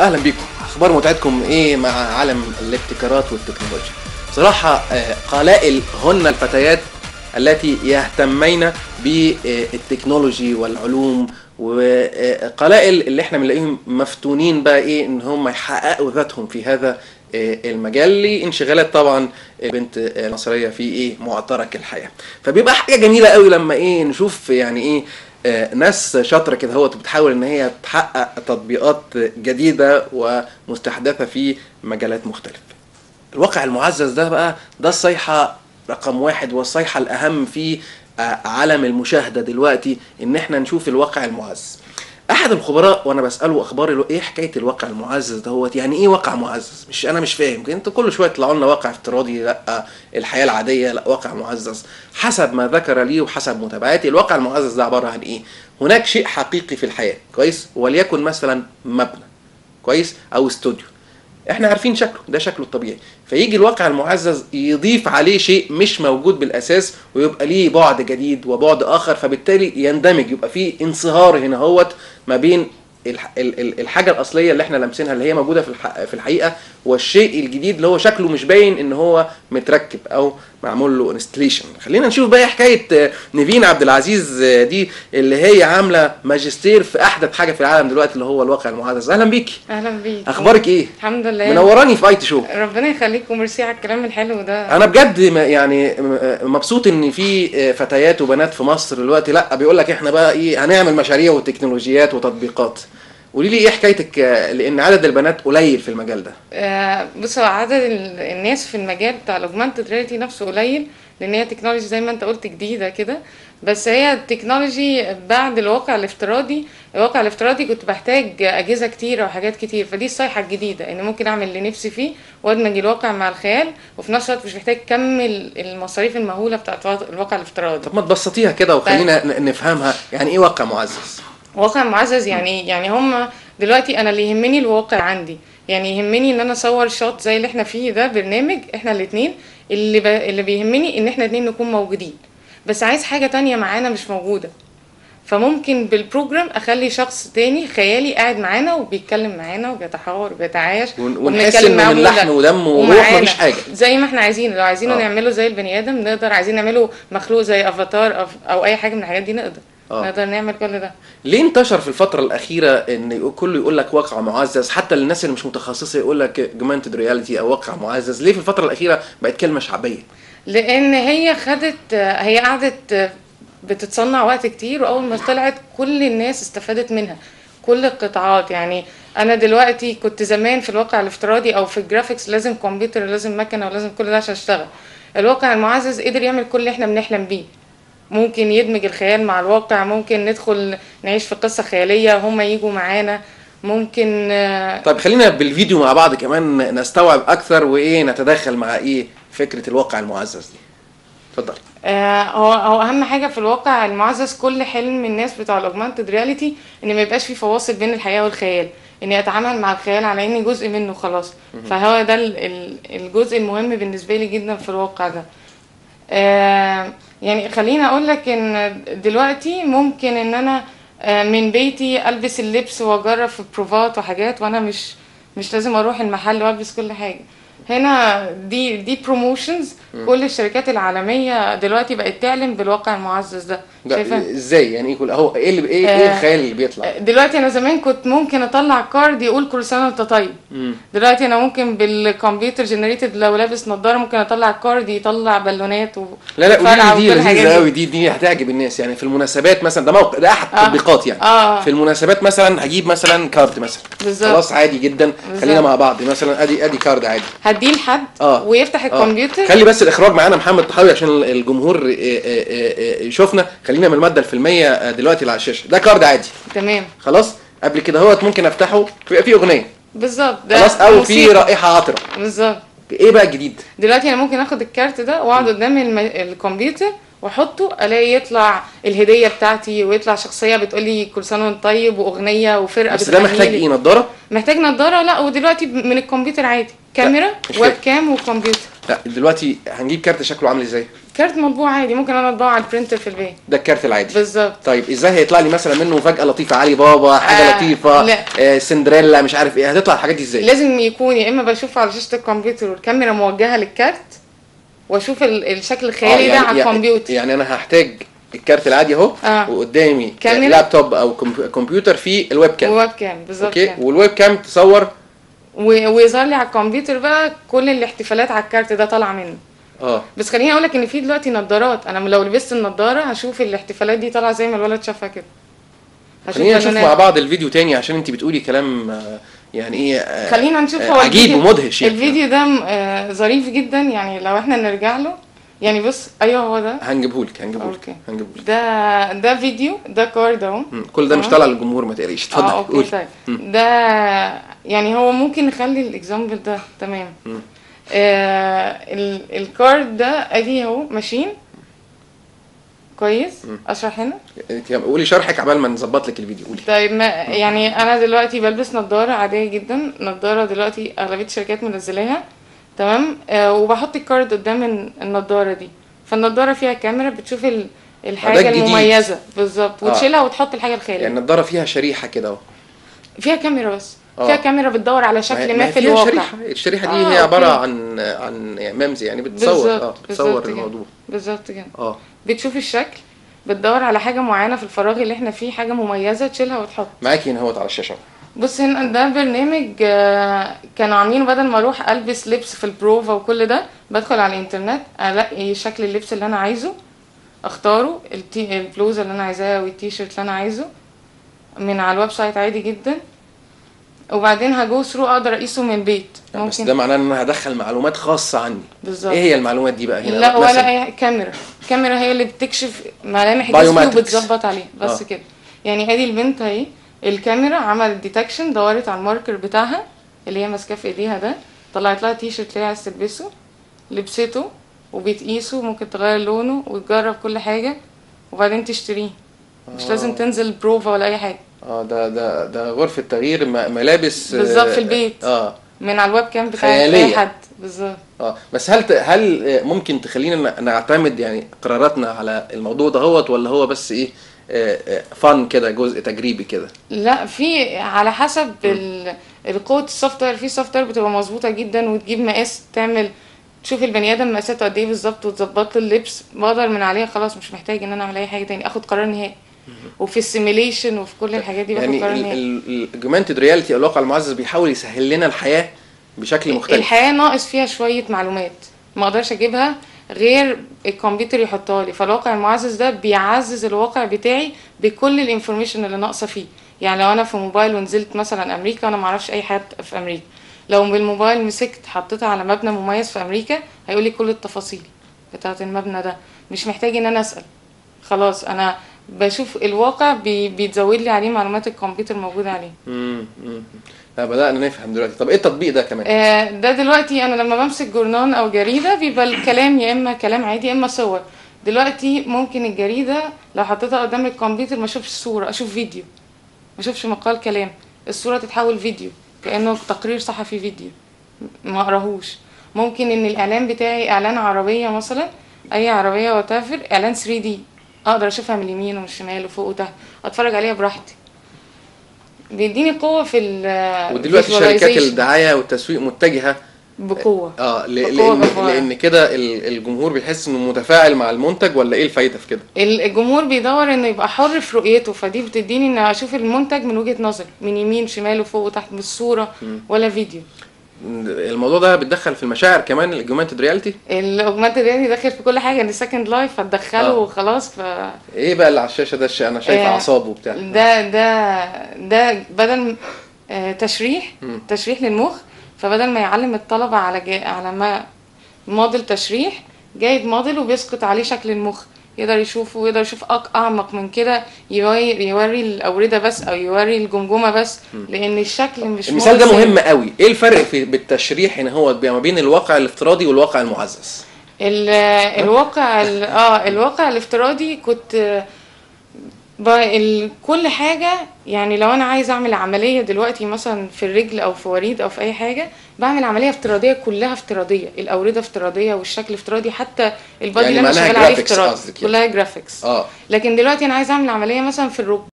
اهلا بيكم اخبار متعتكم ايه مع عالم الابتكارات والتكنولوجيا صراحه آه، قلائل هن الفتيات التي يهتمين بالتكنولوجي والعلوم وقلائل اللي احنا بنلاقيهم مفتونين بقى ايه ان هم يحققوا ذاتهم في هذا آه، المجال لانشغالات طبعا بنت مصريه في ايه معترك الحياه فبيبقى حاجه جميله قوي لما ايه نشوف يعني ايه آه، ناس شاطره كده هو بتحاول ان هي تحقق تطبيقات جديده ومستحدثه في مجالات مختلفه الواقع المعزز ده بقى ده الصيحه رقم واحد والصيحه الاهم في آه، عالم المشاهده دلوقتي ان احنا نشوف الواقع المعزز احد الخبراء وانا بساله اخبار الو... ايه حكايه الواقع المعزز دهوت يعني ايه واقع معزز مش انا مش فاهم انتوا كل شويه تطلعوا لنا واقع افتراضي لا الحياه العاديه لا واقع معزز حسب ما ذكر لي وحسب متابعاتي الواقع المعزز ده عباره عن ايه هناك شيء حقيقي في الحياه كويس وليكن مثلا مبنى كويس او استوديو احنا عارفين شكله ده شكله الطبيعي فيجي الواقع المعزز يضيف عليه شيء مش موجود بالاساس ويبقى ليه بعد جديد وبعد اخر فبالتالي يندمج يبقى فيه انصهار هنا هوت ما بين الح- ال- ال- الحاجه الاصليه اللي احنا لامسينها اللي هي موجوده في الح- في الحقيقه والشيء الجديد اللي هو شكله مش باين ان هو متركب او معمول له انستليشن خلينا نشوف بقى حكايه آه، نيفين عبد العزيز آه، دي اللي هي عامله ماجستير في احدث حاجه في العالم دلوقتي اللي هو الواقع المعزز اهلا بيكي اهلا بيك اخبارك ايه الحمد لله منوراني في اي تي شو ربنا يخليك وميرسي على الكلام الحلو ده انا بجد م- يعني م- مبسوط ان في فتيات وبنات في مصر دلوقتي لا بيقول لك احنا بقى ايه هنعمل مشاريع وتكنولوجيات وتطبيقات قولي لي ايه حكايتك آه، لان عدد البنات قليل في المجال ده آه بص هو عدد ال- الناس في المجال بتاع الاوجمانتد رياليتي نفسه قليل لان هي تكنولوجي زي ما انت قلت جديده كده بس هي التكنولوجي بعد الواقع الافتراضي الواقع الافتراضي كنت بحتاج اجهزه كتيره وحاجات كتير فدي الصيحه الجديده ان ممكن اعمل اللي نفسي فيه وادمج الواقع مع الخيال وفي نفس الوقت مش محتاج كم ال- المصاريف المهوله بتاعت الواقع الافتراضي طب ما تبسطيها كده وخلينا ن- نفهمها يعني ايه واقع معزز واقع معزز يعني يعني هم دلوقتي انا اللي يهمني الواقع عندي يعني يهمني ان انا اصور شوت زي اللي احنا فيه ده برنامج احنا الاثنين اللي ب... اللي بيهمني ان احنا الاثنين نكون موجودين بس عايز حاجه تانية معانا مش موجوده فممكن بالبروجرام اخلي شخص تاني خيالي قاعد معانا وبيتكلم معانا وبيتحاور وبيتعايش ون- ونحس وبنتكلم انه معاه من لحم وده. ودم وروح ومعانا. مفيش حاجه زي ما احنا عايزين لو عايزينه آه. نعمله زي البني ادم نقدر عايزين نعمله مخلوق زي افاتار أو, او اي حاجه من الحاجات دي نقدر آه. نقدر نعمل كل ده ليه انتشر في الفترة الأخيرة إن يقول- كله يقول لك واقع معزز حتى الناس اللي مش متخصصة يقول لك جمانتد رياليتي أو واقع معزز ليه في الفترة الأخيرة بقت كلمة شعبية؟ لان هي خدت هي قعدت بتتصنع وقت كتير واول ما طلعت كل الناس استفادت منها كل القطاعات يعني انا دلوقتي كنت زمان في الواقع الافتراضي او في الجرافيكس لازم كمبيوتر لازم مكنه ولازم كل ده عشان اشتغل الواقع المعزز قدر يعمل كل اللي احنا بنحلم بيه ممكن يدمج الخيال مع الواقع ممكن ندخل نعيش في قصة خيالية هم يجوا معانا ممكن آه، طيب خلينا بالفيديو مع بعض كمان نستوعب أكثر وإيه نتداخل مع إيه فكرة الواقع المعزز دي. اتفضل. آه، هو هو اهم حاجه في الواقع المعزز كل حلم الناس بتوع الاوجمانتد رياليتي ان ما يبقاش في فواصل بين الحياه والخيال اني اتعامل مع الخيال على اني جزء منه خلاص فهو ده ال- ال- الجزء المهم بالنسبه لي جدا في الواقع ده آه، يعني خليني اقول لك ان دلوقتي ممكن ان انا آه، من بيتي البس اللبس واجرب في بروفات وحاجات وانا مش مش لازم اروح المحل والبس كل حاجه هنا دي دي بروموشنز كل الشركات العالميه دلوقتي بقت تعلن بالواقع المعزز ده ده شايفه إزاي يعني إيه كل هو إيه اللي إيه, إيه آه، الخيال اللي بيطلع؟ دلوقتي انا زمان كنت ممكن اطلع كارد يقول كل سنه وانت طيب مم. دلوقتي انا ممكن بالكمبيوتر جنريتد لو لابس نضاره ممكن اطلع كارد يطلع بالونات و لا لا وفرقع قولي لي دي وكل الحاجات لذيذة دي. قوي دي دي هتعجب الناس يعني في المناسبات مثلا ده موقع ده أحد آه. التطبيقات يعني. اه في المناسبات مثلا هجيب مثلا كارد مثلا بالظبط. خلاص عادي جدا بالظبط. خلينا مع بعض مثلا ادي ادي كارد عادي هديه لحد آه. ويفتح آه. الكمبيوتر خلي بس الاخراج معانا محمد طحاوي عشان الجمهور آه، آه، آه، يشوفنا خلينا من الماده الفيلميه آه، دلوقتي اللي على الشاشه ده كارد عادي تمام خلاص قبل كده هوت ممكن افتحه بيبقى فيه اغنيه بالظبط ده خلاص او في موسيقى. رائحه عطره بالظبط ايه بقى الجديد دلوقتي انا ممكن اخد الكارت ده واقعد قدام الم... الكمبيوتر واحطه الاقي يطلع الهديه بتاعتي ويطلع شخصيه بتقول لي كل سنه وانت طيب واغنيه وفرقه بس ده محتاج بتغني لي. ايه نضاره محتاج نضاره لا ودلوقتي من الكمبيوتر عادي كاميرا مش ويب كام وكمبيوتر لا دلوقتي هنجيب كارت شكله عامل ازاي كارت مطبوع عادي ممكن انا اطبعه على البرينتر في البيت ده الكارت العادي بالظبط طيب ازاي هيطلع لي مثلا منه مفاجاه لطيفه علي بابا حاجه آه، لطيفه لا. آه سندريلا مش عارف ايه هتطلع الحاجات دي ازاي لازم يكون يا اما بشوف على شاشه الكمبيوتر والكاميرا موجهه للكارت واشوف ال- الشكل الخيالي ده على الكمبيوتر يعني انا هحتاج الكارت العادي اهو آه. وقدامي كاميرا. لابتوب او كم- كمبيوتر فيه الويب كام ويب كام بالظبط اوكي كده والويب كام تصور و- ويظهر لي على الكمبيوتر بقى كل الاحتفالات على الكارت ده طالعه منه اه بس خليني اقول لك ان في دلوقتي نظارات انا لو لبست النضاره هشوف الاحتفالات دي طالعه زي ما الولد شافها كده هشوف خلينا نشوف بالونات. مع بعض الفيديو تاني عشان انت بتقولي كلام آه، يعني ايه آه، خلينا نشوف آه، هو عجيب الفيديو- ومدهش يعني الفيديو ده آه، ظريف جدا يعني لو احنا نرجع له يعني بص ايوه هو ده هنجيبهولك هنجيبهولك اوكي هنجيبهولك ده ده فيديو ده كارد اهو مم. كل ده مش آه. طالع للجمهور ما تقلقيش اتفضل اه اوكي قولي طيب مم. ده يعني هو ممكن نخلي الاكزامبل ده تمام مم. آه ال- الكارد ده ادي اهو ماشين كويس مم. اشرح هنا انت قولي شرحك عبال ما نظبط لك الفيديو قولي طيب ما يعني انا دلوقتي بلبس نظاره عاديه جدا نظاره دلوقتي اغلبيه الشركات منزلاها تمام آه وبحط الكارد قدام ال- النظاره دي فالنظاره فيها كاميرا بتشوف ال- الحاجه الجديد. المميزه بالظبط آه. وتشيلها وتحط الحاجه الخاليه يعني النضاره فيها شريحه كده اهو فيها كاميرا بس آه. فيها كاميرا بتدور على ما هي- شكل ما ما هي في فيها الواقع شريحه الشريحه دي آه، هي عباره أوكي. عن عن يعني ممزي يعني بتصور اه بالظبط بتصور بالظبط كده. الموضوع بالظبط كده اه بتشوف الشكل بتدور على حاجه معينه في الفراغ اللي احنا فيه حاجه مميزه تشيلها وتحط معاكي هنا اهوت على الشاشه بص هنا ده برنامج آه، كانوا عاملينه بدل ما اروح البس لبس في البروفا وكل ده بدخل على الانترنت الاقي شكل اللبس اللي انا عايزه اختاره التي البلوزه اللي انا عايزاها والتيشيرت اللي انا عايزه من على الويب سايت عادي جدا وبعدين هجو ثرو اقدر اقيسه من البيت يعني بس ده معناه ان انا هدخل معلومات خاصه عني بالظبط ايه هي المعلومات دي بقى هنا لا مثلاً؟ ولا اي كاميرا الكاميرا هي اللي بتكشف ملامح جسمي Biometrics. وبتظبط عليه بس آه. كده يعني ادي البنت اهي الكاميرا عملت ديتكشن دورت على الماركر بتاعها اللي هي ماسكاه في ايديها ده طلعت لها تيشرت اللي هي عايز تلبسه لبسته وبتقيسه ممكن تغير لونه وتجرب كل حاجه وبعدين تشتريه مش لازم تنزل بروفا ولا اي حاجه اه ده ده ده غرفه تغيير م- ملابس آه، بالظبط في البيت. اه من على الويب كام بتاع خيالية. اي حد بالظبط اه بس هل ت- هل آه، ممكن تخلينا ن- نعتمد يعني قراراتنا على الموضوع دهوت ولا هو بس ايه فن كده جزء تجريبي كده لا في على حسب ال- القوة السوفت وير في سوفت وير بتبقى مظبوطة جدا وتجيب مقاس تعمل تشوف البني ادم مقاساته قد ايه بالظبط وتظبط له اللبس بقدر من عليها خلاص مش محتاج ان انا اعمل اي حاجة تاني اخد قرار نهائي وفي السيميليشن وفي كل الحاجات دي باخد يعني قرار نهائي الاجمانتد رياليتي او الواقع المعزز بيحاول يسهل لنا الحياه بشكل مختلف الحياة ناقص فيها شوية معلومات ما اقدرش اجيبها غير الكمبيوتر يحطها لي فالواقع المعزز ده بيعزز الواقع بتاعي بكل الانفورميشن اللي ناقصه فيه يعني لو انا في موبايل ونزلت مثلا امريكا انا ما اعرفش اي حد في امريكا لو بالموبايل مسكت حطيتها على مبنى مميز في امريكا هيقول لي كل التفاصيل بتاعه المبنى ده مش محتاج ان انا اسال خلاص انا بشوف الواقع بي بيتزود لي عليه معلومات الكمبيوتر موجوده عليه امم امم لا بدانا نفهم دلوقتي طب ايه التطبيق ده كمان آه، ده دلوقتي انا لما بمسك جورنان او جريده بيبقى الكلام يا اما كلام عادي يا اما صور دلوقتي ممكن الجريده لو حطيتها قدام الكمبيوتر ما اشوفش صوره اشوف فيديو ما اشوفش مقال كلام الصوره تتحول فيديو كانه تقرير صحفي فيديو ما اقراهوش ممكن ان الاعلان بتاعي اعلان عربيه مثلا اي عربيه وتافر اعلان 3 دي اقدر اشوفها من اليمين ومن الشمال وفوق وتحت اتفرج عليها براحتي بيديني قوه في ال ودلوقتي شركات visualization. الدعايه والتسويق متجهه بقوه اه ل- بقوة لان جبارة. لان كده ال- الجمهور بيحس انه متفاعل مع المنتج ولا ايه الفايده في كده الجمهور بيدور انه يبقى حر في رؤيته فدي بتديني ان اشوف المنتج من وجهة نظر من يمين شمال وفوق وتحت مش صورة ولا فيديو الموضوع ده بيتدخل في المشاعر كمان الاجمانتد رياليتي الاوجمانتد رياليتي داخل في كل حاجة ان سكند لايف هتدخله آه. وخلاص ف ايه بقى اللي على الشاشه ده الش- انا شايف آه، اعصاب وبتاع ده ده ده بدل آه، تشريح مم. تشريح للمخ فبدل ما يعلم الطلبة على جا على ما موديل تشريح جايب موديل وبيسقط عليه شكل المخ يقدر يشوفه ويقدر يشوف أق- اعمق من كده يوري يوري الاورده بس او يوري الجمجمه بس لان الشكل مش المثال ده موديل مهم قوي ايه الفرق في بالتشريح هنا هو ما بين الواقع الافتراضي والواقع المعزز ال- الواقع ال- اه الواقع الافتراضي كنت بقى ال... كل حاجة يعني لو أنا عايز أعمل عملية دلوقتي مثلا في الرجل أو في وريد أو في أي حاجة بعمل عملية افتراضية كلها افتراضية الأوردة افتراضية والشكل افتراضي حتى البادي يعني اللي أنا معناها شغال عليه graphics افتراضي قصدك يعني. كلها جرافيكس اه لكن دلوقتي أنا عايز أعمل عملية مثلا في الركبة